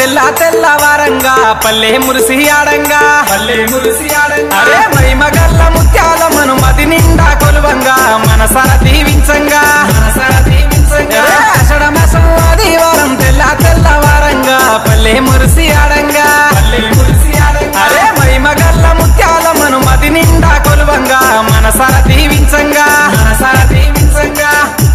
తెల్ల తెల్లవారంగా పల్లె మురిసి ఆడంగా పల్లె మురిసి ఆడంగా అరే మైమగల్ల ముత్యాలమ్మను మది నిండా కొలువంగా మనసర దీవించంగా మనసారా దీవించంగా అరే అషడ మాసం ఆదివారం తెల్ల తెల్లవారంగా పల్లె మురిసి ఆడంగా పల్లె మురిసి ఆడంగా అరే మైమగల్ల ముత్యాలమ్మను మది నిండా కొలువంగా మనసర దీవించంగా మనసారా దీవించంగా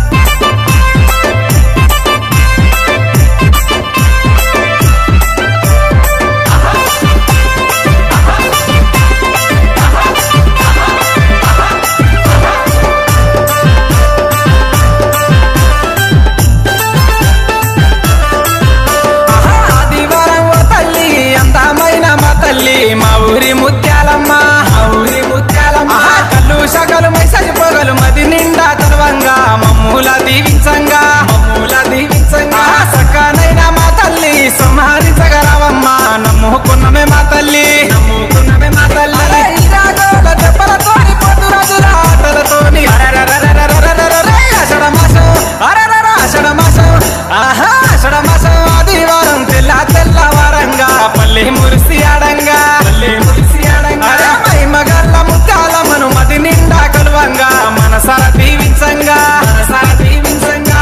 ఆహా, ఆదివారం ఓ తల్లి అందమైన మా తల్లి మా ఊరి ముత్యాలమ్మ ఆ ఊరి ముత్యాలమ్మ ఆహా, కళ్ళు సగలు మైసలి పొగలు మది నిండా తలవంగా మమ్ముల దీవించంగా మమ్ముల దీవించంగా ఆహా, సక్కనైన మా తల్లి సంహరించగలవమ్మ నమ్ముకున్నమే మా తల్లి నమ్ముకున్నమే మా తల్లి అరే, ఈ రాగోల దెబ్బలతోని పొద్దు రోజుల ఆటలతోని అరెరెరెరెరెరెరెరెరె, ఆషాఢ మాసం అరెరెరె, ఆషాఢ మాసం ఆహా ఆషాఢ మాసం ఆదివారం తెల్ల తెల్లవారంగా పల్లె మురిసి ఆడంగా పల్లె మురిసి ఆడంగా అరే మహిమగల్ల ముత్యాలమ్మను మది నిండా కొలువంగా మనసర దీవించంగా మనసారా దీవించంగా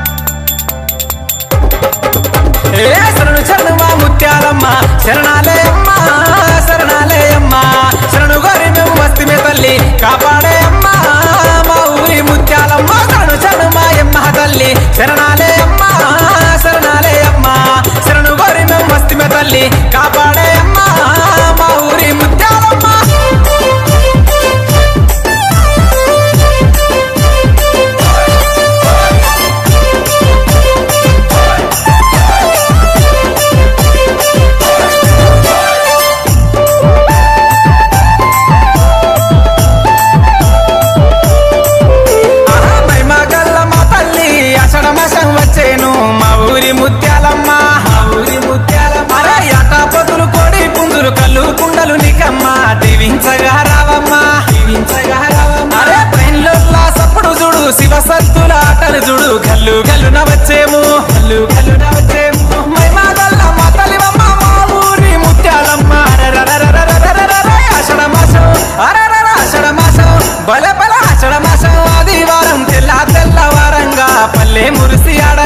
ఏ శరణు శరణు మా ముత్యాలమ్మ శరణాలే అమ్మ శరణాలే అమ్మ శరణు గోరి మేము వస్తిమే తల్లి కాపాడే అమ్మ మా ఊరి ముత్యాలమ్మ శరణు శరణు మా అమ్మ తల్లి శరణాలే అమ్మ శరణాలే అమ్మ శరణు గోరి మేము వస్తిమే తల్లి కాపాడే అమ్మ మా ఊరి ముత్యాలమ్మ ఆహా, మైమగల్ల మా తల్లి అషడ మాసం వచ్చేను మా ఊరి ముత్యాలమ్మ ఆ ఊరి ముత్యాలమ్మ అరే అట పొదులు కోడి పుందులు కళ్ళు కుండలు నీకమ్మ దీవించగా రావమ్మ దీవించగా రావమ్మ అరే ట్రైన్లో సప్పుడు చూడు శివ సత్తుల ఆటలు చూడు గల్లు గల్లున వచ్చేము కల్లు కల్లున వచ్చేము మైమగల్ల మా తల్లివమ్మ మా ఊరి ముత్యాలమ్మ అరెరెరెరెరెరెరెరెరె, ఆషాఢ మాసం అరెరెరె, ఆషాఢ మాసం బల బల ఆషాఢ మాసం ఆదివారం తెల్ల తెల్లవారంగా పల్లె మురిసి ఆడ